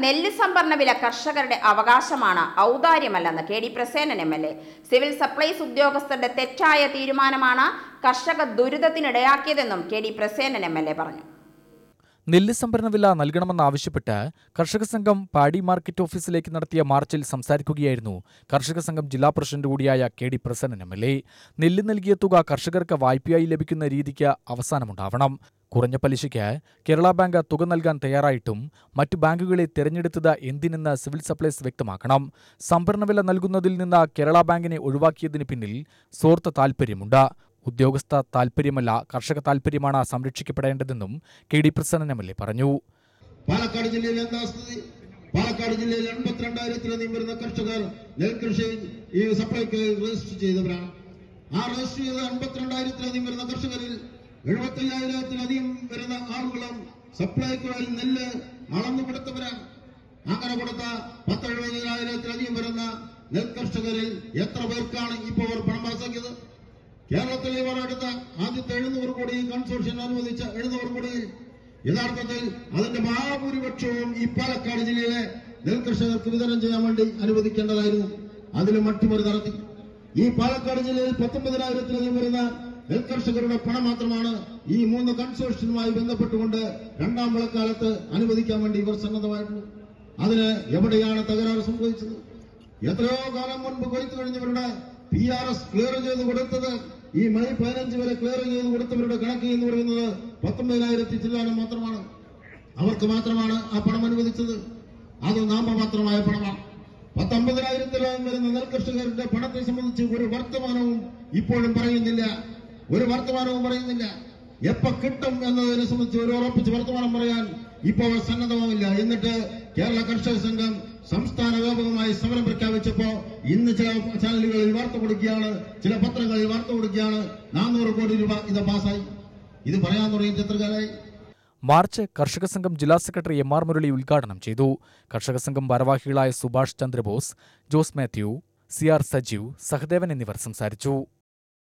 നെല്ല് സംഭരണ വില കർഷകരുടെ അവകാശമാണ് ഔദാര്യമല്ലെന്ന് K D Prasenan M L A civil supplies ഉദ്യോഗസ്ഥരുടെ തെറ്റായ തീരുമാനമാണ് കർഷക ദുരിതത്തിനിടയാക്കിയതെന്നും K D Prasenan M L A പറഞ്ഞു നെല്ല് സംഭരണ വില നൽകണമെന്നാവശ്യപ്പെട്ട് കർഷക സംഘം പാടി മാർക്കറ്റ് ഓഫീസിലേക്ക് നടത്തിയ മാർച്ചിൽ സംസാരിക്കുകയായിരുന്നു കർഷക സംഘം ജില്ലാ പ്രസിഡന്റ് കൂടിയായ K D Prasannan M L A നെല്ല് നൽകിയ തുക കർഷകർക്ക് വായ്പയായി ലഭിക്കുന്ന രീതിക്ക് അവസാനമുണ്ടാവണം കുറഞ്ഞ പലിശയ്ക്ക് കേരള ബാങ്ക് തുക നൽകാൻ തയ്യാറായിട്ടും മറ്റു ബാങ്കുകളെ തിരഞ്ഞെടുത്തത് എന്തിനെന്ന് സിവിൽ സപ്ലൈസ് വ്യക്തമാക്കണം സംഭരണവില നൽകുന്നതിൽ നിന്ന് കേരള ബാങ്കിനെ ഒഴിവാക്കിയതിന് പിന്നിൽ സ്വാർത്ഥ താൽപ്പര്യമുണ്ട് ഉദ്യോഗസ്ഥ താൽപ്പര്യമല്ല കർഷക താൽപ്പര്യമാണ് സംരക്ഷിക്കപ്പെടേണ്ടതെന്നും K D Prasannan M L A പറഞ്ഞു പാലക്കാട് ജില്ലയിൽ എന്താ സ്ഥിതി പാലക്കാട് ജില്ലയിൽ എൺപത്തിരണ്ടായിരത്തിലധികം വരുന്ന കർഷകർ നെൽകൃഷി ഈ സപ്ലൈക്ക് രജിസ്റ്റർ ചെയ്തവരാണ് ആ രജിസ്റ്റർ ചെയ്ത എൺപത്തിരണ്ടായിരത്തിലധികം വരുന്ന കർഷകരിൽ എഴുപത്തയ്യായിരത്തിലധികം വരുന്ന ആളുകളും സപ്ലൈക്കോയിൽ നെല്ല് അളന്നു കൊടുത്തവരാണ് അങ്ങനെ കൊടുത്ത പത്തെഴുപതിനായിരത്തിലധികം വരുന്ന നെൽകർഷകരിൽ എത്ര പേർക്കാണ് ഇപ്പോൾ അവർ പണം പാസാക്കിയത് കേരളത്തിൽ ഇവർ എടുത്ത ആദ്യത്തെ എഴുന്നൂറ് കോടി കൺസോർഷ്യം അനുവദിച്ച എഴുന്നൂറ് കോടി യഥാർത്ഥത്തിൽ അതിന്റെ മഹാഭൂരിപക്ഷവും ഈ പാലക്കാട് ജില്ലയിലെ നെൽകർഷകർക്ക് വിതരണം ചെയ്യാൻ വേണ്ടി അനുവദിക്കേണ്ടതായിരുന്നു അതിലും അട്ടിമറി നടത്തി ഈ പാലക്കാട് ജില്ലയിൽ പത്തൊമ്പതിനായിരത്തിലധികം വരുന്ന നെൽകർഷകരുടെ പണം മാത്രമാണ് ഈ മൂന്ന് കൺസോർഷ്യനുമായി ബന്ധപ്പെട്ടുകൊണ്ട് രണ്ടാം വിളക്കാലത്ത് അനുവദിക്കാൻ വേണ്ടി ഇവർ സന്നദ്ധമായിട്ടുള്ളൂ അതിന് എവിടെയാണ് തകരാറ് സംഭവിച്ചത് എത്രയോ കാലം മുൻപ് കൊയ്ത്തു കഴിഞ്ഞവരുടെ പി ആർ എസ് ക്ലിയർ ചെയ്ത് കൊടുത്തത് ഈ മെയ് പതിനഞ്ച് വരെ ക്ലിയർ ചെയ്ത് കൊടുത്തവരുടെ കണക്ക് എന്ന് പറയുന്നത് പത്തൊമ്പതിനായിരത്തി ചില്ലാനം മാത്രമാണ് അവർക്ക് മാത്രമാണ് ആ പണം അനുവദിച്ചത് അത് നാമമാത്രമായ പണമാണ് പത്തൊമ്പതിനായിരത്തിലോളം വരുന്ന നെൽകർഷകരുടെ പണത്തെ സംബന്ധിച്ച് ഒരു വർത്തമാനവും ഇപ്പോഴും പറയുന്നില്ല ഒരു വർത്തമാനവും പറയുന്നില്ല എപ്പോ കിട്ടും എന്നതിനെ സംബന്ധിച്ച് ഒരു ഉറപ്പിച്ച് വർത്തമാനം പറയാൻ ഇപ്പോൾ സന്നദ്ധവുമില്ല എന്നിട്ട് കേരള കർഷക സംഘം സംസ്ഥാന വ്യാപകമായി സമരം പ്രഖ്യാപിച്ചപ്പോ ഇന്ന് ചില ചാനലുകളിൽ വാർത്ത കൊടുക്കുകയാണ് ചില പത്രങ്ങളിൽ വാർത്ത കൊടുക്കുകയാണ് നാനൂറ് കോടി രൂപ ഇത് പാസ്സായി ഇത് പറയാൻ തുടങ്ങിയിട്ട് എത്ര കാലമായി മാർച്ച് കർഷക സംഘം ജില്ലാ സെക്രട്ടറി എം ആർ മുരളി ഉദ്ഘാടനം ചെയ്തു കർഷക സംഘം ഭാരവാഹികളായ സുഭാഷ് ചന്ദ്രബോസ് ജോസ് മാത്യു സി ആർ സജീവ് സഹദേവൻ എന്നിവർ സംസാരിച്ചു